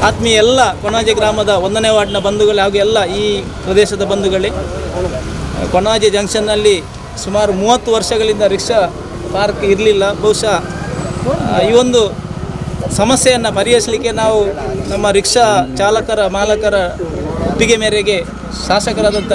ಆತ್ಮೀಯ ಎಲ್ಲ ಕೊಣಾಜೆ ಗ್ರಾಮದ ಒಂದನೇ ವಾರ್ಡ್ನ ಬಂಧುಗಳೇ ಹಾಗೂ ಎಲ್ಲ ಈ ಪ್ರದೇಶದ ಬಂಧುಗಳೇ ಕೊಣಾಜೆ ಜಂಕ್ಷನ್ನಲ್ಲಿ ಸುಮಾರು ಮೂವತ್ತು ವರ್ಷಗಳಿಂದ ರಿಕ್ಷಾ ಪಾರ್ಕ್ ಇರಲಿಲ್ಲ ಬಹುಶಃ ಆ, ಈ ಒಂದು ಸಮಸ್ಯೆಯನ್ನು ಪರಿಹರಿಸಲಿಕ್ಕೆ ನಾವು ನಮ್ಮ ರಿಕ್ಷಾ ಚಾಲಕರ ಮಾಲಕರ ಒಪ್ಪಿಗೆ ಮೇರೆಗೆ ಶಾಸಕರಾದಂಥ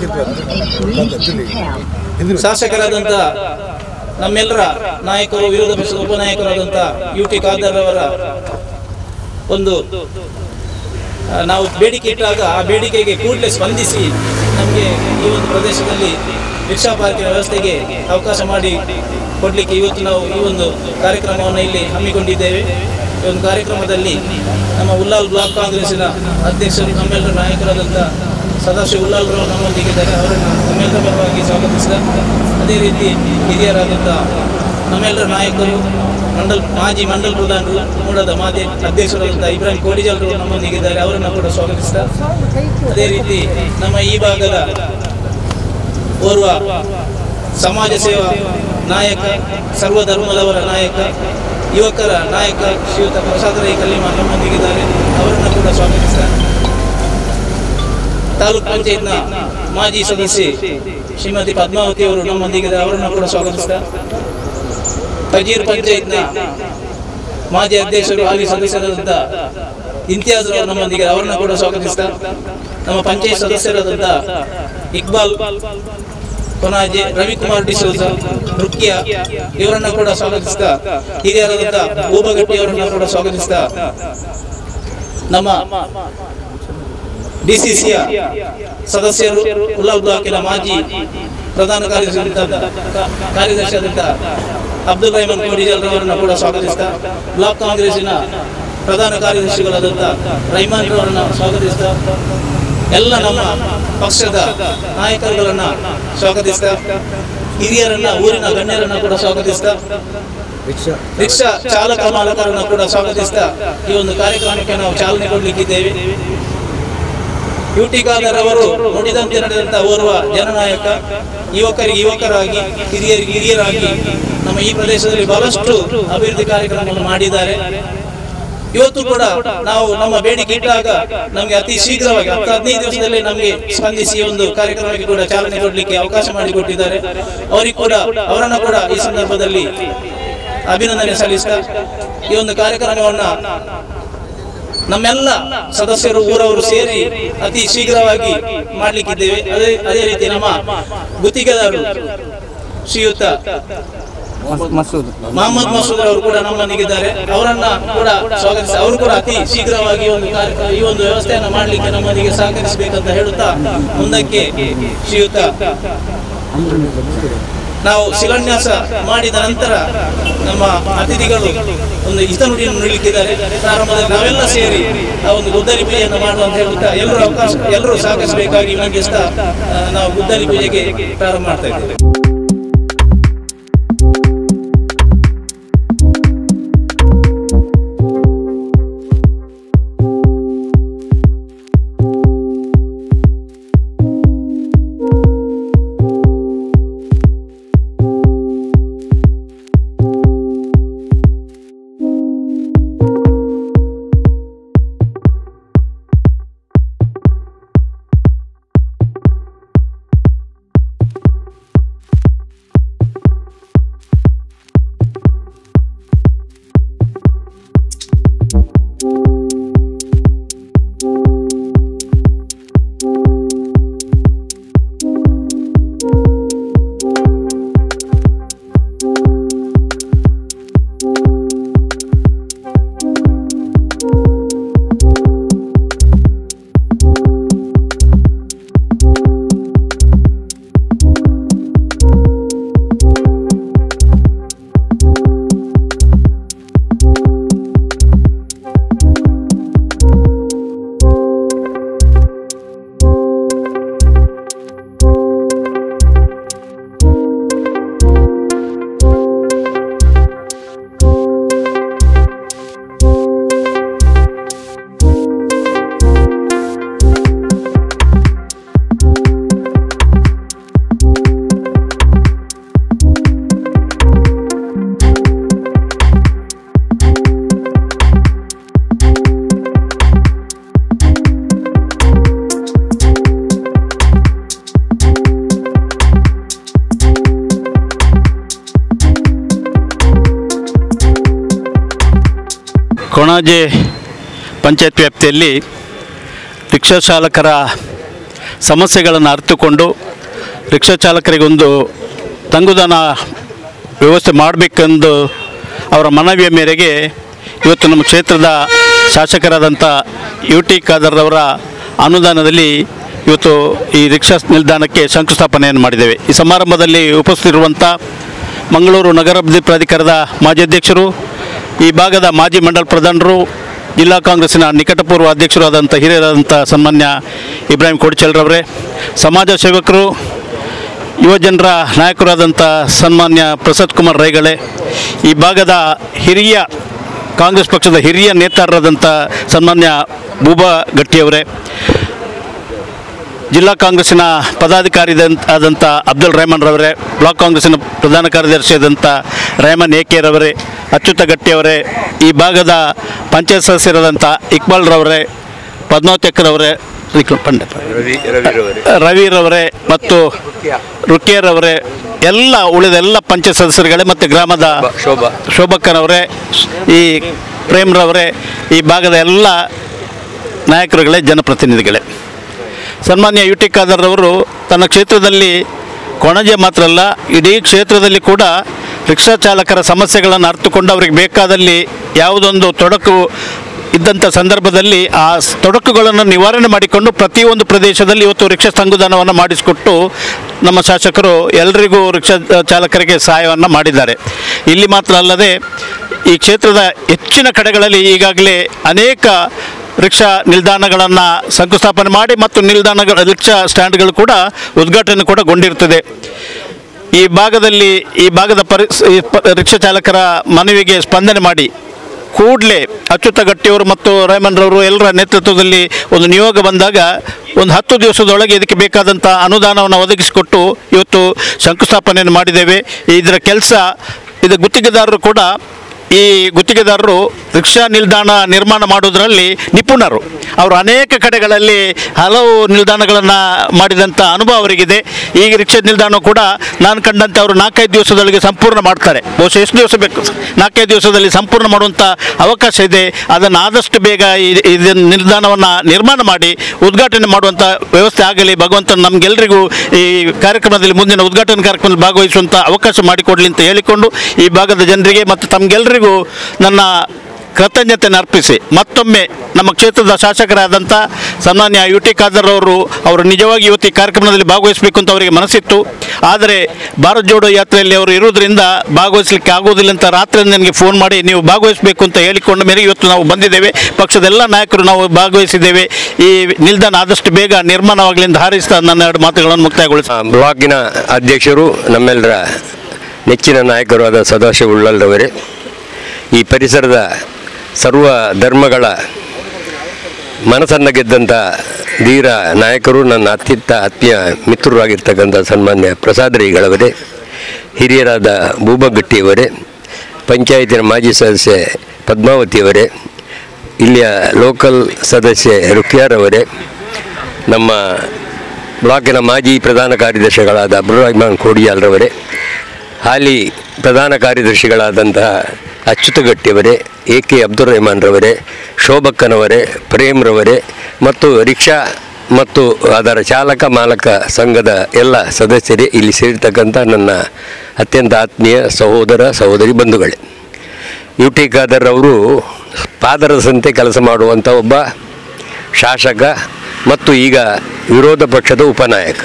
ಶಾಸಕರಾದಂಥ ನಮ್ಮೆಲ್ಲರ ನಾಯಕರು ವಿರೋಧ ಪಕ್ಷದ ಉಪನಾಯಕರಾದಂಥ ಯು ಟಿ ಖಾದರ್ ಅವರ ಒಂದು ಆ, ನಾವು ಬೇಡಿಕೆ ಇಟ್ಟಾಗ ಆ ಬೇಡಿಕೆಗೆ ಕೂಡಲೇ ಸ್ಪಂದಿಸಿ ನಮಗೆ ಈ ಒಂದು ಪ್ರದೇಶದಲ್ಲಿ ರಿಕ್ಷಾ ಪಾರ್ಕಿನ ವ್ಯವಸ್ಥೆಗೆ ಅವಕಾಶ ಮಾಡಿ ಕೊಡಲಿಕ್ಕೆ ಇವತ್ತು ನಾವು ಈ ಒಂದು ಕಾರ್ಯಕ್ರಮವನ್ನು ಇಲ್ಲಿ ಹಮ್ಮಿಕೊಂಡಿದ್ದೇವೆ ಈ ಒಂದು ಕಾರ್ಯಕ್ರಮದಲ್ಲಿ ನಮ್ಮ ಉಲ್ಲಾಲ್ ಬ್ಲಾಕ್ ಕಾಂಗ್ರೆಸ್ಸಿನ ಅಧ್ಯಕ್ಷರು ನಮ್ಮೆಲ್ಲರ ನಾಯಕರಾದಂಥ ಸದಾಶಿವ ಉಲ್ಲಾಲ್ ರವರು ನಮ್ಮೊಂದಿಗಿದ್ದಾರೆ ಅವರನ್ನು ನಮ್ಮೆಲ್ಲರ ಪರವಾಗಿ ಸ್ವಾಗತಿಸಿದ ಅದೇ ರೀತಿ ಹಿರಿಯರಾದಂಥ ನಮ್ಮೆಲ್ಲರ ನಾಯಕರು ಮಂಡಲ್ ಮಾಜಿ ಮಂಡಲ್ ಪ್ರಧಾನರು ಮೂಡದ ಮಾಜಿ ಅಧ್ಯಕ್ಷರಾದಂಥ ಇಬ್ರಾಹಿಂ ಕೋಡಿಜಲ್ರು ನಮ್ಮೊಂದಿಗಿದ್ದಾರೆ ಅವರನ್ನು ಕೂಡ ಸ್ವಾಗತಿಸಿದ ಅದೇ ರೀತಿ ನಮ್ಮ ಈ ಭಾಗದ ಓರ್ವ ಸಮಾಜ ಸೇವಾ ನಾಯಕ ಸರ್ವಧರ್ಮದವರ ನಾಯಕ ಯುವಕರ ನಾಯಕ ಶ್ರೀಯುತ ಪ್ರಸಾದ ರೈ ಕಲ್ಲಿಮ ನಮ್ಮೊಂದಿಗಿದ್ದಾರೆ ಅವರನ್ನು ಕೂಡ ಸ್ವಾಗತಿಸಿದ ತಾಲೂಕ್ ಪಂಚಾಯತ್ನ ಮಾಜಿ ಸದಸ್ಯೆ ಶ್ರೀಮತಿ ಪದ್ಮಾವತಿ ಅವರು ನಮ್ಮೊಂದಿಗಿದ್ದಾರೆ ಅವರನ್ನು ಕೂಡ ಸ್ವಾಗತಿಸಿದ ಫಜೀರ್ ಪಂಚಾಯತ್ನ ಮಾಜಿ ಅಧ್ಯಕ್ಷರು ಹಾಲಿ ಸದಸ್ಯರಾದಂಥ ಇಂತಿಯಾಜ್ ಅವರು ನಮ್ಮೊಂದಿಗೆ ಅವರನ್ನು ಕೂಡ ಸ್ವಾಗತಿಸಿದ ನಮ್ಮ ಪಂಚಾಯತ್ ಸದಸ್ಯರಾದಂಥ ಇಕ್ಬಾಲ್ ಕೊನಾಜೆ ರವಿಕುಮಾರ್ ಡಿಸೋಜ ನೃತ್ಯ ಇವರನ್ನ ಕೂಡ ಸ್ವಾಗತಿಸಿದ ಹಿರಿಯರಾದಂಥ ಊಬಗಟ್ಟಿ ಅವರನ್ನ ಕೂಡ ಸ್ವಾಗತಿಸಿದ ನಮ್ಮ ಡಿಸಿಸಿಯ ಸದಸ್ಯರು ಉಲ್ಲಲ್ ಬ್ಲಾಕಿನ ಮಾಜಿ ಪ್ರಧಾನ ಕಾರ್ಯದರ್ಶಿ ಕಾರ್ಯದರ್ಶಿಯಾದಂಥ ಅಬ್ದುಲ್ ರಹಮಾನ್ ಕೋಡಿಜಲ್ ಅವರನ್ನು ಕೂಡ ಸ್ವಾಗತಿಸಿದ ಬ್ಲಾಕ್ ಕಾಂಗ್ರೆಸ್ಸಿನ ಪ್ರಧಾನ ಕಾರ್ಯದರ್ಶಿಗಳಾದಂಥ ರೈಮಾನ್ ಅವರನ್ನು ಸ್ವಾಗತಿಸಿದ ಎಲ್ಲ ನಮ್ಮ ಪಕ್ಷದ ನಾಯಕರುಗಳನ್ನ ಸ್ವಾಗತಿಸಿದ ಹಿರಿಯರನ್ನ ಊರಿನ ಗಣ್ಯರನ್ನ ಕೂಡ ಸ್ವಾಗತಿಸಿದ ರಿಕ್ಷಾ ಚಾಲಕ ಮಾಲಕರನ್ನ ಕೂಡ ಸ್ವಾಗತಿಸಿದ ಈ ಒಂದು ಕಾರ್ಯಕ್ರಮಕ್ಕೆ ನಾವು ಚಾಲನೆ ಕೊಡಲಿಕ್ಕಿದ್ದೇವೆ ಯು ಟಿ ಖಾದರ್ ಅವರು ನುಡಿದಂತೆ ನಡೆದಂತ ಓರ್ವ ಜನನಾಯಕ ಯುವಕರಿಗೆ ಯುವಕರಾಗಿ ಹಿರಿಯರಿಗೆ ಹಿರಿಯರಾಗಿ ನಮ್ಮ ಈ ಪ್ರದೇಶದಲ್ಲಿ ಬಹಳಷ್ಟು ಅಭಿವೃದ್ಧಿ ಕಾರ್ಯಕ್ರಮವನ್ನು ಮಾಡಿದ್ದಾರೆ ಇವತ್ತು ಕೂಡ ನಾವು ನಮ್ಮ ಬೇಡಿಕೆ ಇಟ್ಟಾಗ ನಮಗೆ ಅತಿ ಶೀಘ್ರವಾಗಿ ಹತ್ತು ಹದಿನೈದು ದಿವಸದಲ್ಲಿ ನಮಗೆ ಸ್ಪಂದಿಸಿ ಈ ಒಂದು ಕಾರ್ಯಕ್ರಮಕ್ಕೆ ಕೂಡ ಚಾಲನೆ ಕೊಡಲಿಕ್ಕೆ ಅವಕಾಶ ಮಾಡಿಕೊಟ್ಟಿದ್ದಾರೆ ಅವರಿಗೆ ಕೂಡ ಅವರನ್ನು ಕೂಡ ಈ ಸಂದರ್ಭದಲ್ಲಿ ಅಭಿನಂದನೆ ಸಲ್ಲಿಸ್ತಾ ಈ ಒಂದು ಕಾರ್ಯಕ್ರಮವನ್ನ ನಮ್ಮೆಲ್ಲ ಸದಸ್ಯರು ಊರವರು ಸೇರಿ ಅತಿ ಶೀಘ್ರವಾಗಿ ಮಾಡ್ಲಿಕ್ಕಿದ್ದೇವೆ ಅದೇ ಅದೇ ರೀತಿ ನಮ್ಮ ಗುತ್ತಿಗೆದಾರರು ಶ್ರೀಯುತ ಮಸೂದ್ ಮೊಹಮ್ಮದ್ ಮಸೂದ್ ಅವರು ಕೂಡ ನಮ್ಮೊಂದಿಗಿದ್ದಾರೆ ಅವರನ್ನ ಕೂಡ ಸ್ವಾಗತಿಸಿ ಅವರು ಕೂಡ ಅತಿ ಶೀಘ್ರವಾಗಿ ಒಂದು ಕಾರ್ಯಕ್ರಮ ಈ ಒಂದು ವ್ಯವಸ್ಥೆಯನ್ನು ಮಾಡಲಿಕ್ಕೆ ನಮ್ಮೊಂದಿಗೆ ಸಹಕರಿಸಬೇಕಂತ ಹೇಳುತ್ತಾ ಮುಂದಕ್ಕೆ ಶ್ರೀಯುತ ನಾವು ಶಿಲಾನ್ಯಾಸ ಮಾಡಿದ ನಂತರ ನಮ್ಮ ಅತಿಥಿಗಳು ಒಂದು ಹಿತನುಡಿಯನ್ನು ನುಡಿಲಿಕ್ಕಿದ್ದಾರೆ ಪ್ರಾರಂಭದಲ್ಲಿ ನಾವೆಲ್ಲ ಸೇರಿ ಆ ಒಂದು ಗುದ್ದಲಿ ಪೂಜೆಯನ್ನು ಮಾಡುವ ಅಂತ ಹೇಳುತ್ತಾ ಎಲ್ಲರೂ ಅವಕಾಶ ಎಲ್ಲರೂ ಸಹಕರಿಸಬೇಕಾಗಿ ವಿನಂತಿಸ್ತಾ ಆ, ನಾವು ಗುದ್ದಲಿ ಪೂಜೆಗೆ ಪ್ರಾರಂಭ ಮಾಡ್ತಾ ಇದ್ದೇವೆ ಕೊಣಾಜೆ ಪಂಚಾಯತ್ ವ್ಯಾಪ್ತಿಯಲ್ಲಿ ರಿಕ್ಷಾ ಚಾಲಕರ ಸಮಸ್ಯೆಗಳನ್ನು ಅರಿತುಕೊಂಡು ರಿಕ್ಷಾ ಚಾಲಕರಿಗೊಂದು ತಂಗುದಾಣ ವ್ಯವಸ್ಥೆ ಮಾಡಬೇಕೆಂದು ಅವರ ಮನವಿಯ ಮೇರೆಗೆ ಇವತ್ತು ನಮ್ಮ ಕ್ಷೇತ್ರದ ಶಾಸಕರಾದಂಥ ಯು ಟಿ ಖಾದರ್ ಅವರ ಅನುದಾನದಲ್ಲಿ ಇವತ್ತು ಈ ರಿಕ್ಷಾ ನಿಲ್ದಾಣಕ್ಕೆ ಶಂಕುಸ್ಥಾಪನೆಯನ್ನು ಮಾಡಿದ್ದೇವೆ ಈ ಸಮಾರಂಭದಲ್ಲಿ ಉಪಸ್ಥಿತಿರುವಂಥ ಮಂಗಳೂರು ನಗರಾಭಿವೃದ್ಧಿ ಪ್ರಾಧಿಕಾರದ ಮಾಜಿ ಅಧ್ಯಕ್ಷರು ಈ ಭಾಗದ ಮಾಜಿ ಮಂಡಲ ಪ್ರಧಾನರು ಜಿಲ್ಲಾ ಕಾಂಗ್ರೆಸ್ಸಿನ ನಿಕಟಪೂರ್ವ ಅಧ್ಯಕ್ಷರು ಆದಂಥ ಹಿರಿಯರಾದಂಥ ಸನ್ಮಾನ್ಯ ಇಬ್ರಾಹಿಂ ಕೊಡಿಚಲ್ರವರೇ ಸಮಾಜ ಸೇವಕರು ಯುವಜನರ ನಾಯಕರಾದಂಥ ಸನ್ಮಾನ್ಯ ಪ್ರಸಾದ್ ಕುಮಾರ್ ರೈಗಳೆ ಈ ಭಾಗದ ಹಿರಿಯ ಕಾಂಗ್ರೆಸ್ ಪಕ್ಷದ ಹಿರಿಯ ನೇತಾರರಾದಂಥ ಸನ್ಮಾನ್ಯ ಬೂಬಾ ಗಟ್ಟಿಯವರೇ ಜಿಲ್ಲಾ ಕಾಂಗ್ರೆಸ್ಸಿನ ಪದಾಧಿಕಾರಿ ಆದಂಥ ಅಬ್ದುಲ್ ರೆಹಮಾನ್ ರವರೇ ಬ್ಲಾಕ್ ಕಾಂಗ್ರೆಸ್ಸಿನ ಪ್ರಧಾನ ಕಾರ್ಯದರ್ಶಿ ಆದಂಥ ರೆಹಮಾನ್ ಎ ಕೆ ರವರೇ ಅಚ್ಯುತ ಗಟ್ಟಿಯವರೇ ಈ ಭಾಗದ ಪಂಚಾಯತ್ ಸದಸ್ಯರಾದಂಥ ಇಕ್ಬಾಲ್ ರವರೇ ಪದ್ಮಾವತಿ ಅಕ್ಕರವರೇ ಪಂಡಿತ್ ರವಿ ರವಿರವರೇ ರವಿರವರೇ ಮತ್ತು ರುಕಿಯರವರೇ ಎಲ್ಲ ಉಳಿದ ಎಲ್ಲ ಪಂಚಾಯತ್ ಸದಸ್ಯರುಗಳೇ ಮತ್ತು ಗ್ರಾಮದ ಶೋಭಾ ಶೋಭಕ್ಕನವರೇ ಈ ಪ್ರೇಮ್ರವರೇ ಈ ಭಾಗದ ಎಲ್ಲ ನಾಯಕರುಗಳೇ ಜನಪ್ರತಿನಿಧಿಗಳೇ ಸನ್ಮಾನ್ಯ ಯು ಟಿ ಖಾದರ್ ಅವರು ತನ್ನ ಕ್ಷೇತ್ರದಲ್ಲಿ ಕೊಣಜೆ ಮಾತ್ರ ಅಲ್ಲ ಇಡೀ ಕ್ಷೇತ್ರದಲ್ಲಿ ಕೂಡ ರಿಕ್ಷಾ ಚಾಲಕರ ಸಮಸ್ಯೆಗಳನ್ನು ಅರ್ಥಕೊಂಡು ಅವರಿಗೆ ಬೇಕಾದಲ್ಲಿ ಯಾವುದೊಂದು ತೊಡಕು ಇದ್ದಂಥ ಸಂದರ್ಭದಲ್ಲಿ ಆ ಸ್- ತೊಡಕುಗಳನ್ನು ನಿವಾರಣೆ ಮಾಡಿಕೊಂಡು ಪ್ರತಿಯೊಂದು ಪ್ರದೇಶದಲ್ಲಿ ಇವತ್ತು ರಿಕ್ಷಾ ಸಂವಿಧಾನವನ್ನು ಮಾಡಿಸಿಕೊಟ್ಟು ನಮ್ಮ ಶಾಸಕರು ಎಲ್ಲರಿಗೂ ರಿಕ್ಷಾ ಚಾಲಕರಿಗೆ ಸಹಾಯವನ್ನು ಮಾಡಿದ್ದಾರೆ ಇಲ್ಲಿ ಮಾತ್ರ ಅಲ್ಲದೆ ಈ ಕ್ಷೇತ್ರದ ಹೆಚ್ಚಿನ ಕಡೆಗಳಲ್ಲಿ ಈಗಾಗಲೇ ಅನೇಕ ರಿಕ್ಷಾ ನಿಲ್ದಾಣಗಳನ್ನು ಶಂಕುಸ್ಥಾಪನೆ ಮಾಡಿ ಮತ್ತು ನಿಲ್ದಾಣಗಳ ರಿಕ್ಷಾ ಸ್ಟ್ಯಾಂಡ್ಗಳು ಕೂಡ ಉದ್ಘಾಟನೆ ಕೂಡ ಗೊಂಡಿರ್ತದೆ ಈ ಭಾಗದಲ್ಲಿ ಈ ಭಾಗದ ಪರಿ ಈ ಪ- ರಿಕ್ಷಾ ಚಾಲಕರ ಮನವಿಗೆ ಸ್ಪಂದನೆ ಮಾಡಿ ಕೂಡಲೇ ಅಚ್ಯುತ ಗಟ್ಟಿಯವರು ಮತ್ತು ರೇಮನ್ರವರು ಎಲ್ಲರ ನೇತೃತ್ವದಲ್ಲಿ ಒಂದು ನಿಯೋಗ ಬಂದಾಗ ಒಂದು ಹತ್ತು ದಿವಸದೊಳಗೆ ಇದಕ್ಕೆ ಬೇಕಾದಂಥ ಅನುದಾನವನ್ನು ಒದಗಿಸಿಕೊಟ್ಟು ಇವತ್ತು ಶಂಕುಸ್ಥಾಪನೆಯನ್ನು ಮಾಡಿದ್ದೇವೆ ಇದರ ಕೆಲಸ ಇದು ಗುತ್ತಿಗೆದಾರರು ಕೂಡ ಈ ಗುತ್ತಿಗೆದಾರರು ರಿಕ್ಷಾ ನಿಲ್ದಾಣ ನಿರ್ಮಾಣ ಮಾಡೋದರಲ್ಲಿ ನಿಪುಣರು ಅವರು ಅನೇಕ ಕಡೆಗಳಲ್ಲಿ ಹಲವು ನಿಲ್ದಾಣಗಳನ್ನು ಮಾಡಿದಂಥ ಅನುಭವ ಅವರಿಗಿದೆ ಈಗ ರಿಕ್ಷಾ ನಿಲ್ದಾಣ ಕೂಡ ನಾನು ಕಂಡಂತೆ ಅವರು ನಾಲ್ಕೈದು ದಿವಸದೊಳಗೆ ಸಂಪೂರ್ಣ ಮಾಡ್ತಾರೆ ಬಹುಶಃ ಎಷ್ಟು ದಿವಸ ಬೇಕು ನಾಲ್ಕೈದು ದಿವಸದಲ್ಲಿ ಸಂಪೂರ್ಣ ಮಾಡುವಂಥ ಅವಕಾಶ ಇದೆ ಅದನ್ನು ಆದಷ್ಟು ಬೇಗ ಈ ಇದನ್ನು ನಿಲ್ದಾಣವನ್ನು ನಿರ್ಮಾಣ ಮಾಡಿ ಉದ್ಘಾಟನೆ ಮಾಡುವಂಥ ವ್ಯವಸ್ಥೆ ಆಗಲಿ ಭಗವಂತ ನಮಗೆಲ್ಲರಿಗೂ ಈ ಕಾರ್ಯಕ್ರಮದಲ್ಲಿ ಮುಂದಿನ ಉದ್ಘಾಟನಾ ಕಾರ್ಯಕ್ರಮದಲ್ಲಿ ಭಾಗವಹಿಸುವಂಥ ಅವಕಾಶ ಮಾಡಿಕೊಡಲಿ ಅಂತ ಹೇಳಿಕೊಂಡು ಈ ಭಾಗದ ಜನರಿಗೆ ಮತ್ತು ತಮಗೆಲ್ಲರಿಗೂ ನನ್ನ ಕೃತಜ್ಞತೆಯನ್ನು ಅರ್ಪಿಸಿ ಮತ್ತೊಮ್ಮೆ ನಮ್ಮ ಕ್ಷೇತ್ರದ ಶಾಸಕರಾದಂಥ ಸನ್ಮಾನ್ಯ ಯು ಟಿ ಖಾದರ್ ಅವರು ಅವರು ನಿಜವಾಗಿ ಇವತ್ತು ಈ ಕಾರ್ಯಕ್ರಮದಲ್ಲಿ ಭಾಗವಹಿಸಬೇಕು ಅಂತ ಅವರಿಗೆ ಮನಸ್ಸಿತ್ತು ಆದರೆ ಭಾರತ್ ಜೋಡೋ ಯಾತ್ರೆಯಲ್ಲಿ ಅವರು ಇರುವುದರಿಂದ ಭಾಗವಹಿಸಲಿಕ್ಕೆ ಆಗೋದಿಲ್ಲ ಅಂತ ರಾತ್ರಿ ನನಗೆ ಫೋನ್ ಮಾಡಿ ನೀವು ಭಾಗವಹಿಸಬೇಕು ಅಂತ ಹೇಳಿಕೊಂಡ ಮೇಲೆ ಇವತ್ತು ನಾವು ಬಂದಿದ್ದೇವೆ ಪಕ್ಷದ ಎಲ್ಲ ನಾಯಕರು ನಾವು ಭಾಗವಹಿಸಿದ್ದೇವೆ ಈ ನಿಲ್ದಾಣ ಆದಷ್ಟು ಬೇಗ ನಿರ್ಮಾಣವಾಗಲಿ ಅಂತ ಹಾರೈಸ್ತಾ ನನ್ನ ಎರಡು ಮಾತುಗಳನ್ನು ಮುಕ್ತಾಯಗೊಳಿಸಿ ಆ, ಬ್ಲಾಕಿನ ಅಧ್ಯಕ್ಷರು ನಮ್ಮೆಲ್ಲರ ನೆಚ್ಚಿನ ನಾಯಕರು ಆದ ಸದಾಶಿವ ಉಳ್ಳಲ್ರವರೇ ಈ ಪರಿಸರದ ಸರ್ವ ಧರ್ಮಗಳ ಮನಸ್ಸನ್ನು ಗೆದ್ದಂಥ ಧೀರ ನಾಯಕರು ನನ್ನ ಅತ್ಯಂತ ಆತ್ಮೀಯ ಮಿತ್ರರಾಗಿರ್ತಕ್ಕಂಥ ಸನ್ಮಾನ್ಯ ಪ್ರಸಾದ್ ರೈಗಳವರೇ ಹಿರಿಯರಾದ ಬೂಬಗಟ್ಟಿಯವರೇ ಪಂಚಾಯತಿನ ಮಾಜಿ ಸದಸ್ಯೆ ಪದ್ಮಾವತಿಯವರೇ ಇಲ್ಲಿಯ ಲೋಕಲ್ ಸದಸ್ಯೆ ರುಕ್ಯಾರವರೇ ನಮ್ಮ ಬ್ಲಾಕಿನ ಮಾಜಿ ಪ್ರಧಾನ ಕಾರ್ಯದರ್ಶಿಗಳಾದ ಅಬ್ದುಲ್ ರಹಮಾನ್ ಕೋಡಿಯಾಲ್ರವರೇ ಹಾಲಿ ಪ್ರಧಾನ ಕಾರ್ಯದರ್ಶಿಗಳಾದಂತಹ ಅಚ್ಯುತಗಟ್ಟಿಯವರೇ ಎ ಕೆ ಅಬ್ದುಲ್ ರೆಹಮಾನ್ರವರೇ ಶೋಭಕ್ಕನವರೇ ಪ್ರೇಮ್ರವರೇ ಮತ್ತು ರಿಕ್ಷಾ ಮತ್ತು ಅದರ ಚಾಲಕ ಮಾಲಕ ಸಂಘದ ಎಲ್ಲ ಸದಸ್ಯರೇ ಇಲ್ಲಿ ಸೇರಿರ್ತಕ್ಕಂಥ ನನ್ನ ಅತ್ಯಂತ ಆತ್ಮೀಯ ಸಹೋದರ ಸಹೋದರಿ ಬಂಧುಗಳೇ ಯು ಟಿ ಖಾದರ್ ಅವರು ಪಾದರಸಂತೆ ಕೆಲಸ ಮಾಡುವಂಥ ಒಬ್ಬ ಶಾಸಕ ಮತ್ತು ಈಗ ವಿರೋಧ ಪಕ್ಷದ ಉಪನಾಯಕ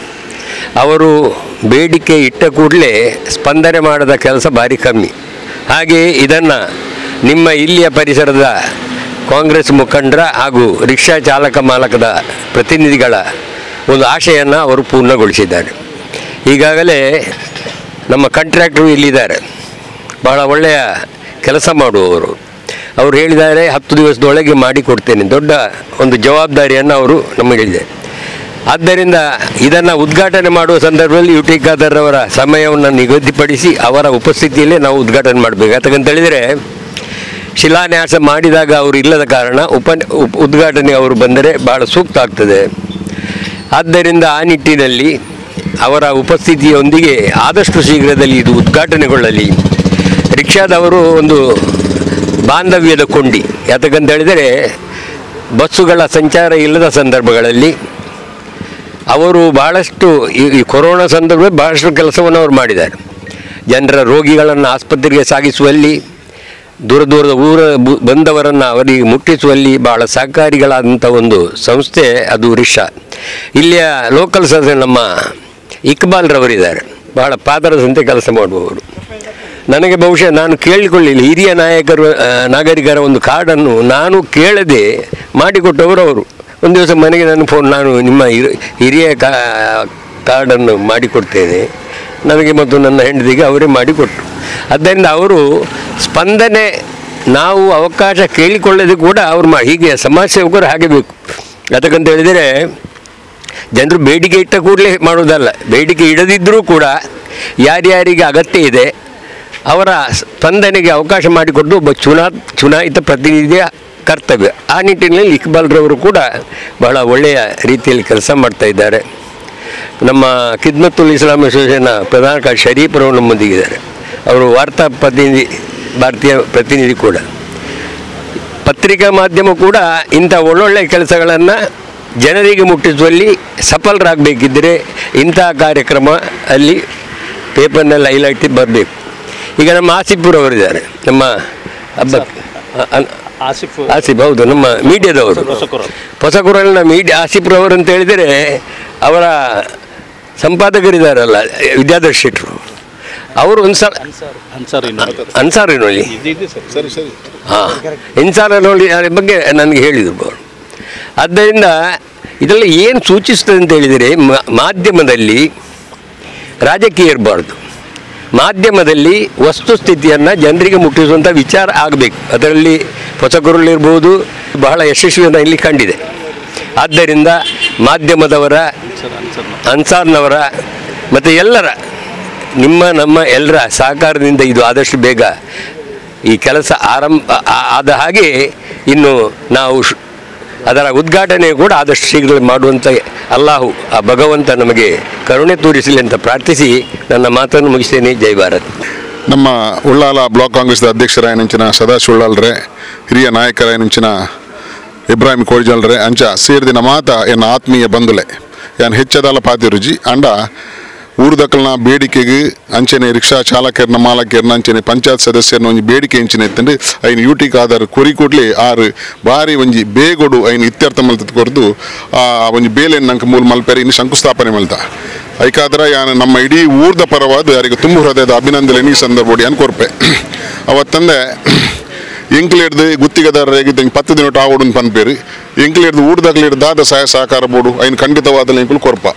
ಅವರು ಬೇಡಿಕೆ ಇಟ್ಟ ಕೂಡಲೇ ಸ್ಪಂದನೆ ಮಾಡದ ಕೆಲಸ ಭಾರಿ ಕಮ್ಮಿ ಹಾಗೆಯೇ ಇದನ್ನು ನಿಮ್ಮ ಇಲ್ಲಿಯ ಪರಿಸರದ ಕಾಂಗ್ರೆಸ್ ಮುಖಂಡರ ಹಾಗೂ ರಿಕ್ಷಾ ಚಾಲಕ ಮಾಲಕದ ಪ್ರತಿನಿಧಿಗಳ ಒಂದು ಆಶೆಯನ್ನು ಅವರು ಪೂರ್ಣಗೊಳಿಸಿದ್ದಾರೆ ಈಗಾಗಲೇ ನಮ್ಮ ಕಾಂಟ್ರಾಕ್ಟ್ರು ಇಲ್ಲಿದ್ದಾರೆ ಬಹಳ ಒಳ್ಳೆಯ ಕೆಲಸ ಮಾಡುವವರು ಅವರು ಹೇಳಿದ್ದಾರೆ ಹತ್ತು ದಿವಸದೊಳಗೆ ಮಾಡಿಕೊಡ್ತೇನೆ ದೊಡ್ಡ ಒಂದು ಜವಾಬ್ದಾರಿಯನ್ನು ಅವರು ನಮಗೆ ಹೇಳಿದ್ದಾರೆ ಆದ್ದರಿಂದ ಇದನ್ನು ಉದ್ಘಾಟನೆ ಮಾಡುವ ಸಂದರ್ಭದಲ್ಲಿ ಯು ಟಿ ಖಾದರ್ ಅವರ ಸಮಯವನ್ನು ನಿಗದಿಪಡಿಸಿ ಅವರ ಉಪಸ್ಥಿತಿಯಲ್ಲೇ ನಾವು ಉದ್ಘಾಟನೆ ಮಾಡಬೇಕು ಯಾಕಂತ ಹೇಳಿದರೆ ಶಿಲಾನ್ಯಾಸ ಮಾಡಿದಾಗ ಅವರು ಇಲ್ಲದ ಕಾರಣ ಉಪ ಉಪ್- ಉದ್ಘಾಟನೆ ಅವರು ಬಂದರೆ ಬಹಳ ಸೂಕ್ತ ಆಗ್ತದೆ ಆದ್ದರಿಂದ ಆ ನಿಟ್ಟಿನಲ್ಲಿ ಅವರ ಉಪಸ್ಥಿತಿಯೊಂದಿಗೆ ಆದಷ್ಟು ಶೀಘ್ರದಲ್ಲಿ ಇದು ಉದ್ಘಾಟನೆಗೊಳ್ಳಲಿ ರಿಕ್ಷಾದವರು ಒಂದು ಬಾಂಧವ್ಯದ ಕೊಂಡಿ ಯಾತಕ್ಕಂತ ಹೇಳಿದರೆ ಬಸ್ಸುಗಳ ಸಂಚಾರ ಇಲ್ಲದ ಸಂದರ್ಭಗಳಲ್ಲಿ ಅವರು ಬಹಳಷ್ಟು ಈ ಈ ಕೊರೋನಾ ಸಂದರ್ಭದಲ್ಲಿ ಬಹಳಷ್ಟು ಕೆಲಸವನ್ನು ಅವರು ಮಾಡಿದ್ದಾರೆ ಜನರ ರೋಗಿಗಳನ್ನು ಆಸ್ಪತ್ರೆಗೆ ಸಾಗಿಸುವಲ್ಲಿ ದೂರ ದೂರದ ಊರ ಬು- ಬಂದವರನ್ನು ಅವರಿಗೆ ಮುಟ್ಟಿಸುವಲ್ಲಿ ಬಹಳ ಸಹಕಾರಿಗಳಾದಂಥ ಒಂದು ಸಂಸ್ಥೆ ಅದು ರಿಕ್ಷಾ ಇಲ್ಲಿಯ ಲೋಕಲ್ ಸದಸ್ಯ ನಮ್ಮ ಇಕ್ಬಾಲ್ ರವರಿದ್ದಾರೆ ಬಹಳ ಪಾದರಸಂತೆ ಕೆಲಸ ಮಾಡುವವರು ನನಗೆ ಬಹುಶಃ ನಾನು ಕೇಳಿಕೊಳ್ಳಿಲ್ಲ ಹಿರಿಯ ನಾಯಕರು ಆ, ನಾಗರಿಕರ ಒಂದು ಕಾರ್ಡನ್ನು ನಾನು ಕೇಳದೆ ಮಾಡಿಕೊಟ್ಟವರು ಅವರು ಒಂದು ದಿವಸ ಮನೆಗೆ ನಾನು ಫೋನ್ ನಾನು ನಿಮ್ಮ ಹಿರಿ- ಹಿರಿಯ ಕಾ ಕಾರ್ಡನ್ನು ಮಾಡಿಕೊಡ್ತೇನೆ ನನಗೆ ಮತ್ತು ನನ್ನ ಹೆಂಡತಿಗೆ ಅವರೇ ಮಾಡಿಕೊಟ್ಟರು ಆದ್ದರಿಂದ ಅವರು ಸ್ಪಂದನೆ ನಾವು ಅವಕಾಶ ಕೇಳಿಕೊಳ್ಳದೆ ಕೂಡ ಅವ್ರು ಮಾ ಹೀಗೆ ಸಮಾಜ ಸೇವಕರು ಹಾಗೆ ಬೇಕು ಯಾತಕ್ಕಂತ ಹೇಳಿದರೆ ಜನರು ಬೇಡಿಕೆ ಇಟ್ಟ ಕೂಡಲೇ ಮಾಡೋದಲ್ಲ ಬೇಡಿಕೆ ಇಡದಿದ್ದರೂ ಕೂಡ ಯಾರ್ಯಾರಿಗೆ ಅಗತ್ಯ ಇದೆ ಅವರ ಸ್ಪಂದನೆಗೆ ಅವಕಾಶ ಮಾಡಿಕೊಟ್ಟು ಒಬ್ಬ ಚುನಾ ಚುನಾಯಿತ ಪ್ರತಿನಿಧಿಯ ಕರ್ತವ್ಯ ಆ ನಿಟ್ಟಿನಲ್ಲಿ ಇಕ್ಬಾಲ್ರವರು ಕೂಡ ಬಹಳ ಒಳ್ಳೆಯ ರೀತಿಯಲ್ಲಿ ಕೆಲಸ ಮಾಡ್ತಾ ಇದ್ದಾರೆ ನಮ್ಮ ಖಿದ್ಮತ್ತುಲ್ ಇಸ್ಲಾಂ ಅಸೋಸಿಯೇಷನ್ನ ಪ್ರಧಾನ ಕಾರ್ಯ ಶರೀಫ್ರವರು ನಮ್ಮೊಂದಿಗಿದ್ದಾರೆ ಅವರು ವಾರ್ತಾ ಪ್ರತಿನಿಧಿ ಭಾರತೀಯ ಪ್ರತಿನಿಧಿ ಕೂಡ ಪತ್ರಿಕಾ ಮಾಧ್ಯಮ ಕೂಡ ಇಂಥ ಒಳ್ಳೊಳ್ಳೆ ಕೆಲಸಗಳನ್ನು ಜನರಿಗೆ ಮುಟ್ಟಿಸುವಲ್ಲಿ ಸಫಲರಾಗಬೇಕಿದ್ದರೆ ಇಂಥ ಕಾರ್ಯಕ್ರಮ ಅಲ್ಲಿ ಪೇಪರ್ನಲ್ಲಿ ಹೈಲೈಟ್ ಬರಬೇಕು ಈಗ ನಮ್ಮ ಆಸಿಫ್ಪುರ್ ಅವರಿದ್ದಾರೆ ನಮ್ಮ ಹಬ್ಬ ಅ- ಆಸಿಫ್ ಆಸಿಫ್ ಹೌದು ನಮ್ಮ ಮೀಡಿಯಾದವರು ಹೊಸಕುರಲ್ನ ಮೀಡಿಯಾ ಆಸಿಫ್ ರವರು ಅಂತ ಹೇಳಿದರೆ ಅವರ ಸಂಪಾದಕರಿದ್ದಾರಲ್ಲ ವಿದ್ಯಾಧರ್ ಶೆಟ್ರು ಅವರು ಒಂದು ಸಲ ಅನ್ಸರ್ ಅನ್ಸಾರಿನೊಳ್ಳಿ ಸರಿ ಸರಿ ಹಾಂ ಇನ್ಸಾರನೊಳ್ಳಿ ಅದ್ರ ಬಗ್ಗೆ ನನಗೆ ಹೇಳಿದರು ಅವರು ಆದ್ದರಿಂದ ಇದೆಲ್ಲ ಏನು ಸೂಚಿಸ್ತದೆ ಅಂತ ಹೇಳಿದರೆ ಮ- ಮಾಧ್ಯಮದಲ್ಲಿ ರಾಜಕೀಯ ಇರಬಾರ್ದು ಮಾಧ್ಯಮದಲ್ಲಿ ವಸ್ತುಸ್ಥಿತಿಯನ್ನು ಜನರಿಗೆ ಮುಟ್ಟಿಸುವಂಥ ವಿಚಾರ ಆಗಬೇಕು ಅದರಲ್ಲಿ ಹೊಸಕುರುಳಿರ್ಬೋದು ಬಹಳ ಯಶಸ್ವಿಯನ್ನು ಇಲ್ಲಿ ಕಂಡಿದೆ ಆದ್ದರಿಂದ ಮಾಧ್ಯಮದವರ ಅನ್ಸಾರ್ನವರ ಮತ್ತು ಎಲ್ಲರ ನಿಮ್ಮ ನಮ್ಮ ಎಲ್ಲರ ಸಹಕಾರದಿಂದ ಇದು ಆದಷ್ಟು ಬೇಗ ಈ ಕೆಲಸ ಆರಂಭ ಆ- ಆದ ಹಾಗೆ ಇನ್ನು ನಾವು ಶ್- ಅದರ ಉದ್ಘಾಟನೆ ಕೂಡ ಆದಷ್ಟು ಶೀಘ್ರ ಮಾಡುವಂಥ ಅಲ್ಲಾಹು ಆ ಭಗವಂತ ನಮಗೆ ಕರುಣೆ ತೋರಿಸಲಿ ಅಂತ ಪ್ರಾರ್ಥಿಸಿ ನನ್ನ ಮಾತನ್ನು ಮುಗಿಸ್ತೇನೆ ಜೈ ಭಾರತ್ ನಮ್ಮ ಉಳ್ಳಾಲ ಬ್ಲಾಕ್ ಕಾಂಗ್ರೆಸ್ದ ಅಧ್ಯಕ್ಷರಾಯನಿಂಚಿನ ಸದಾಶಿವ ಉಳ್ಳಾಲ್ರೆ ಹಿರಿಯ ನಾಯಕರಾಯನಿಂಚಿನ ಇಬ್ರಾಹಿಂ ಕೋಳಿಜಾಲ್ರೆ ಅಂಚ ಸೇರಿದಿನ ಮಾತ ಎನ್ನ ಆತ್ಮೀಯ ಬಂಧುಲೆ ಯಾನ್ ಹೆಚ್ಚದಾಲ ಪಾತಿರುಜಿ ಅಂಡ ಊರ್ದಕಲ್ನ ಬೇಡಿಕೆಗೆ ಅಂಚನೆ ರಿಕ್ಷಾ ಚಾಲಕರ್ನ ಮಾಲಕರ್ನ ಅಂಚನೆ ಪಂಚಾಯತ್ ಸದಸ್ಯರ್ನ ಒಂಜಿ ಬೇಡಿಕೆ ಇಂಚಿನ ಎತ್ತಂಡು ಐನ್ ಯೂಟಿಕ್ ಆಧಾರ್ ಕೊರಿ ಕೊಡ್ಲಿ ಆರು ಬಾರಿ ಒಂಜಿ ಬೇಗೊಡು ಐನ್ ಇತ್ಯರ್ಥ ಮಲ್ತದ ಕೊರ್ದು ಆ ಒಂಜಿ ಬೇಲೆನ್ ನಂಗೆ ಮೂಲ ಮಲ್ಪೆರೆ ಇನ್ನು ಶಂಕುಸ್ಥಾಪನೆ ಮಲ್ತ ಐಕಾದ್ರ ಯಾನ್ ನಮ್ಮ ಇಡೀ ಊರ್ದ ಪರವಾದ ಯಾರಿಗೆ ತುಂಬು ಹೃದಯದ ಅಭಿನಂದನೆ ಈ ಸಂದರ್ಭ ಅನ್ ಕೊರ್ಪೆ ಅವತ್ತಂದೆ ಎಂಕ್ಲೇಡ್ದು ಗುತ್ತಿಗೆದಾರರಿಗೆ ಪತ್ತು ದಿನ ಆವಡು ಪನ್ಪೇರು ಎಂಕ್ಲೇಡ್ದು ಊರ್ದಾಗ್ಲೇಡ್ ದಾದ ಸಹಾಯ ಸಹಕಾರ ಬೋಡು ಐನ್ ಖಂಡಿತವಾದ ಎಂಕುಲು ಕೊರ್ಪ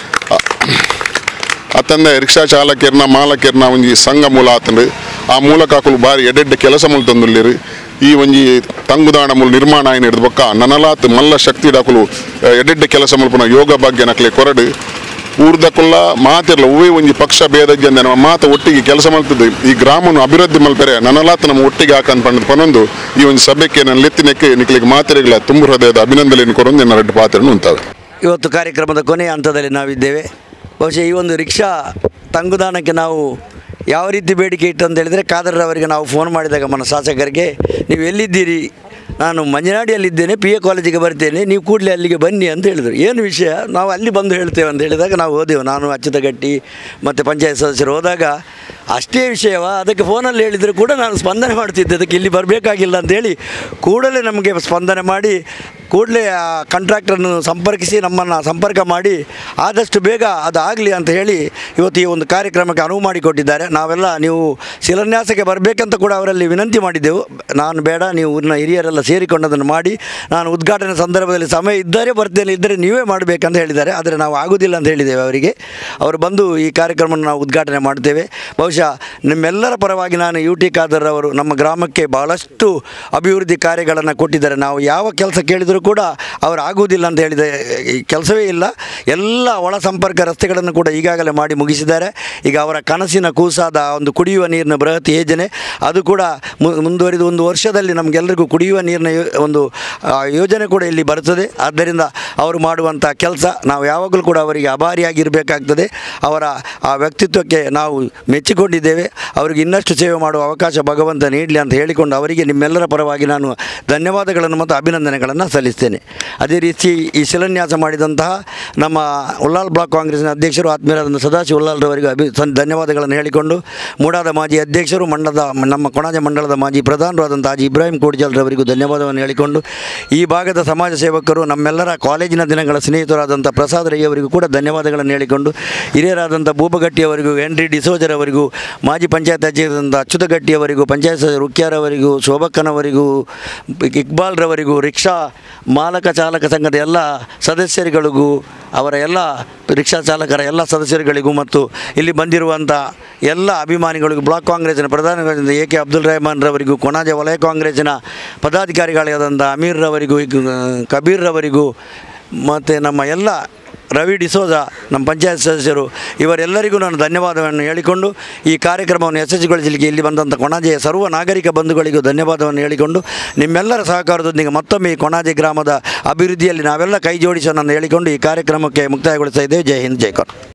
ಅತ್ತಂದೆ ರಿಕ್ಷಾ ಚಾಲಕರ್ನ ಮಾಲಕರ್ನ ಒಂಜಿ ಸಂಘ ಮೂಲ ಆತಂಡು ಆ ಮೂಲಕ ಹಾಕಲು ಬಾರಿ ಎಡೆಡ್ಡೆ ಕೆಲಸ ಮುಲ್ ತಂದುಲ್ಲೇರು ಈ ಒಂಜಿ ತಂಗುದಾಣ ಮುಲ್ ನಿರ್ಮಾಣ ಆಯ್ನ ಹಿಡಿದ ಬೊಕ್ಕ ನನಲಾತ್ ಮಲ್ಲ ಶಕ್ತಿ ಡಾಕಲು ಎಡೆಡ್ಡೆ ಕೆಲಸ ಮುಲ್ಪನ ಯೋಗ ಭಾಗ್ಯ ನಕ್ಲೆ ಕೊರಡು ಊರ್ದಕ್ಕುಲ್ಲ ಮಾತಿರ್ಲ ಉವೇ ಒಂಜಿ ಪಕ್ಷ ಭೇದ ಜನ ನಮ್ಮ ಮಾತ ಒಟ್ಟಿಗೆ ಕೆಲಸ ಮಾಡ್ತದೆ ಈ ಗ್ರಾಮನು ಅಭಿವೃದ್ಧಿ ಮಲ್ಪೆರೆ ನನಲಾತ್ ನಮ್ಮ ಒಟ್ಟಿಗೆ ಹಾಕಂತ ಪಂಡ್ ಪನೊಂದು ಈ ಒಂದು ಸಭೆಗೆ ನನ್ನ ಲೆತ್ತಿನಕ್ಕೆ ನಿಕ್ಲಿಗೆ ಮಾತಿರಗಳ ತುಂಬ ಹೃದಯದ ಅಭಿನಂದನೆ ಕೊರೊಂದು ನನ್ನ ಎರಡು ಪಾತ್ರನು ಉಂಟಾವೆ ಇವತ್ತು ಕಾರ್ಯಕ್ರಮದ ಕೊನೆಯ ಹಂತದಲ್ಲಿ ನಾವಿದ್ದೇವೆ ಬಹುಶಃ ಈ ಒಂದು ರಿಕ್ಷಾ ತಂಗುದಾಣಕ್ಕೆ ನಾವು ಯಾವ ರೀತಿ ಬೇಡಿಕೆ ಇಟ್ಟು ಅಂತ ಹೇಳಿದರೆ ಖಾದರ್ರವರಿಗೆ ನಾವು ಫೋನ್ ಮಾಡಿದಾಗ మన ಶಾಸಕರಿಗೆ ನೀವು ಎಲ್ಲಿದ್ದೀರಿ ನಾನು ಮಂಜನಾಡಿಯಲ್ಲಿದ್ದೇನೆ ಪಿ ಎ ಕಾಲೇಜಿಗೆ ಬರ್ತೇನೆ ನೀವು ಕೂಡಲೇ ಅಲ್ಲಿಗೆ ಬನ್ನಿ ಅಂತ ಹೇಳಿದರು ಏನು ವಿಷಯ ನಾವು ಅಲ್ಲಿ ಬಂದು ಹೇಳ್ತೇವೆ ಅಂತ ಹೇಳಿದಾಗ ನಾವು ಹೋದೆವು ನಾನು ಅಚ್ಯುತಗಟ್ಟಿ ಮತ್ತು ಪಂಚಾಯತ್ ಸದಸ್ಯರು ಹೋದಾಗ ಅಷ್ಟೇ ವಿಷಯವ ಅದಕ್ಕೆ ಫೋನಲ್ಲಿ ಹೇಳಿದರೆ ಕೂಡ ನಾನು ಸ್ಪಂದನೆ ಮಾಡ್ತಿದ್ದೆ ಅದಕ್ಕೆ ಇಲ್ಲಿ ಬರಬೇಕಾಗಿಲ್ಲ ಅಂತೇಳಿ ಕೂಡಲೇ ನಮಗೆ ಸ್ಪಂದನೆ ಮಾಡಿ ಕೂಡಲೇ ಆ ಕಾಂಟ್ರಾಕ್ಟರನ್ನು ಸಂಪರ್ಕಿಸಿ ನಮ್ಮನ್ನು ಸಂಪರ್ಕ ಮಾಡಿ ಆದಷ್ಟು ಬೇಗ ಅದು ಆಗಲಿ ಅಂತ ಹೇಳಿ ಇವತ್ತು ಈ ಒಂದು ಕಾರ್ಯಕ್ರಮಕ್ಕೆ ಅನುವು ಮಾಡಿಕೊಟ್ಟಿದ್ದಾರೆ ನಾವೆಲ್ಲ ನೀವು ಶಿಲಾನ್ಯಾಸಕ್ಕೆ ಬರಬೇಕಂತ ಕೂಡ ಅವರಲ್ಲಿ ವಿನಂತಿ ಮಾಡಿದ್ದೆವು ನಾನು ಬೇಡ ನೀವು ಊರಿನ ಹಿರಿಯರೆಲ್ಲ ಸೇರಿಕೊಂಡು ಅದನ್ನು ಮಾಡಿ ನಾನು ಉದ್ಘಾಟನೆ ಸಂದರ್ಭದಲ್ಲಿ ಸಮಯ ಇದ್ದರೆ ಬರ್ತೇನೆ ಇದ್ದರೆ ನೀವೇ ಮಾಡಬೇಕಂತ ಹೇಳಿದ್ದಾರೆ ಆದರೆ ನಾವು ಆಗೋದಿಲ್ಲ ಅಂತ ಹೇಳಿದ್ದೇವೆ ಅವರಿಗೆ ಅವರು ಬಂದು ಈ ಕಾರ್ಯಕ್ರಮವನ್ನು ನಾವು ಉದ್ಘಾಟನೆ ಮಾಡ್ತೇವೆ ಬಹುಶಃ ನಿಮ್ಮೆಲ್ಲರ ಪರವಾಗಿ ನಾನು ಯು ಟಿ ಖಾದರ್ ಅವರು ನಮ್ಮ ಗ್ರಾಮಕ್ಕೆ ಬಹಳಷ್ಟು ಅಭಿವೃದ್ಧಿ ಕಾರ್ಯಗಳನ್ನು ಕೊಟ್ಟಿದ್ದಾರೆ ನಾವು ಯಾವ ಕೆಲಸ ಕೇಳಿದರೂ ಕೂಡ ಅವರು ಆಗುವುದಿಲ್ಲ ಅಂತ ಹೇಳಿದ ಈ ಕೆಲಸವೇ ಇಲ್ಲ ಎಲ್ಲ ಒಳ ಸಂಪರ್ಕ ರಸ್ತೆಗಳನ್ನು ಕೂಡ ಈಗಾಗಲೇ ಮಾಡಿ ಮುಗಿಸಿದ್ದಾರೆ ಈಗ ಅವರ ಕನಸಿನ ಕೂಸಾದ ಒಂದು ಕುಡಿಯುವ ನೀರಿನ ಬೃಹತ್ ಯೋಜನೆ ಅದು ಕೂಡ ಮು- ಮುಂದುವರಿದು ಒಂದು ವರ್ಷದಲ್ಲಿ ನಮಗೆಲ್ಲರಿಗೂ ಕುಡಿಯುವ ನೀರಿನ ಯೋ- ಒಂದು ಆ, ಯೋಜನೆ ಕೂಡ ಇಲ್ಲಿ ಬರ್ತದೆ ಆದ್ದರಿಂದ ಅವರು ಮಾಡುವಂಥ ಕೆಲಸ ನಾವು ಯಾವಾಗಲೂ ಕೂಡ ಅವರಿಗೆ ಅಭಾರಿಯಾಗಿರಬೇಕಾಗ್ತದೆ ಅವರ ಆ ವ್ಯಕ್ತಿತ್ವಕ್ಕೆ ನಾವು ಮೆಚ್ಚಿಕೊಂಡಿದ್ದೇವೆ ಅವರಿಗೆ ಇನ್ನಷ್ಟು ಸೇವೆ ಮಾಡುವ ಅವಕಾಶ ಭಗವಂತ ನೀಡಲಿ ಅಂತ ಹೇಳಿಕೊಂಡು ಅವರಿಗೆ ನಿಮ್ಮೆಲ್ಲರ ಪರವಾಗಿ ನಾನು ಧನ್ಯವಾದಗಳನ್ನು ಮತ್ತು ಅಭಿನಂದನೆಗಳನ್ನು ಸಲ್ಲಿಸ್ತೇನೆ ಅದೇ ರೀತಿ ಈ ಶಿಲಾನ್ಯಾಸ ಮಾಡಿದಂತಹ ನಮ್ಮ ಉಲ್ಲಾಲ್ ಬ್ಲಾಕ್ ಕಾಂಗ್ರೆಸ್ನ ಅಧ್ಯಕ್ಷರು ಆತ್ಮೀಯರಾದ ಸದಾಶಿವ ಉಲ್ಲಾಲ್ರವರಿಗೆ ಅಭಿ ಸನ್ ಧನ್ಯವಾದಗಳನ್ನು ಹೇಳಿಕೊಂಡು ಮೂಡಾದ ಮಾಜಿ ಅಧ್ಯಕ್ಷರು ಮಂಡಲದ ನಮ್ಮ ಕೊಣಾಜೆ ಮಂಡಲದ ಮಾಜಿ ಪ್ರಧಾನರಾದಂಥ ಹಾಜಿ ಇಬ್ರಾಹಿಂ ಕೋಡಿಜಲ್ರವರಿಗೂ ಧನ್ಯವಾದವನ್ನು ಹೇಳಿಕೊಂಡು ಈ ಭಾಗದ ಸಮಾಜ ಸೇವಕರು ನಮ್ಮೆಲ್ಲರ ಕಾಲೇಜಿನ ದಿನಗಳ ಸ್ನೇಹಿತರಾದಂಥ ಪ್ರಸಾದ್ ರೈ ಅವರಿಗೂ ಕೂಡ ಧನ್ಯವಾದಗಳನ್ನು ಹೇಳಿಕೊಂಡು ಹಿರಿಯರಾದಂಥ ಭೂಪಗಟ್ಟಿಯವರಿಗೂ ಎನ್ ಡಿ ಡಿಸೋಜರವರಿಗೂ ಮಾಜಿ ಪಂಚಾಯತ್ ಅಧ್ಯಕ್ಷರಾದಂಥ ಅಚ್ಯುತಗಟ್ಟಿಯವರಿಗೂ ಪಂಚಾಯತ್ ಸದಸ್ಯ ರುಕ್ಯಾರವರಿಗೂ ಶೋಭಕ್ಕನವರಿಗೂ ಇಕ್ಬಾಲ್ರವರಿಗೂ ರಿಕ್ಷಾ ಮಾಲಕ ಚಾಲಕ ಸಂಘದ ಎಲ್ಲ ಸದಸ್ಯರುಗಳಿಗೂ ಅವರ ಎಲ್ಲ ರಿಕ್ಷಾ ಚಾಲಕರ ಎಲ್ಲ ಸದಸ್ಯರುಗಳಿಗೂ ಮತ್ತು ಇಲ್ಲಿ ಬಂದಿರುವಂಥ ಎಲ್ಲ ಅಭಿಮಾನಿಗಳಿಗೂ ಬ್ಲಾಕ್ ಕಾಂಗ್ರೆಸ್ಸಿನ ಪ್ರಧಾನ ಕಾರ್ಯದರ್ಶಿ ಎ ಕೆ ಅಬ್ದುಲ್ ರೆಹಮಾನ್ ರವರಿಗೂ ಕೊಣಾಜೆ ವಲಯ ಕಾಂಗ್ರೆಸ್ಸಿನ ಪದಾಧಿಕಾರಿಗಳಾದಂಥ ಅಮೀರ್ ರವರಿಗೂ ಕಬೀರ್ ರವರಿಗೂ ಮತ್ತು ನಮ್ಮ ಎಲ್ಲ ರವಿ ಡಿಸೋಜ ನಮ್ಮ ಪಂಚಾಯತ್ ಸದಸ್ಯರು ಇವರೆಲ್ಲರಿಗೂ ನಾನು ಧನ್ಯವಾದವನ್ನು ಹೇಳಿಕೊಂಡು ಈ ಕಾರ್ಯಕ್ರಮವನ್ನು ಯಶಸ್ವಿಗೊಳಿಸಲಿಕ್ಕೆ ಇಲ್ಲಿ ಬಂದಂಥ ಕೊಣಾಜೆಯ ಸರ್ವ ನಾಗರಿಕ ಬಂಧುಗಳಿಗೂ ಧನ್ಯವಾದವನ್ನು ಹೇಳಿಕೊಂಡು ನಿಮ್ಮೆಲ್ಲರ ಸಹಕಾರದೊಂದಿಗೆ ಮತ್ತೊಮ್ಮೆ ಈ ಕೊಣಾಜೆ ಗ್ರಾಮದ ಅಭಿವೃದ್ಧಿಯಲ್ಲಿ ನಾವೆಲ್ಲ ಕೈ ಜೋಡಿಸೋಣ ಅಂತ ಹೇಳಿಕೊಂಡು ಈ ಕಾರ್ಯಕ್ರಮಕ್ಕೆ ಮುಕ್ತಾಯಗೊಳಿಸ್ತಾ ಇದ್ದೇವೆ ಜೈ ಹಿಂದ್ ಜೈ ಕರ್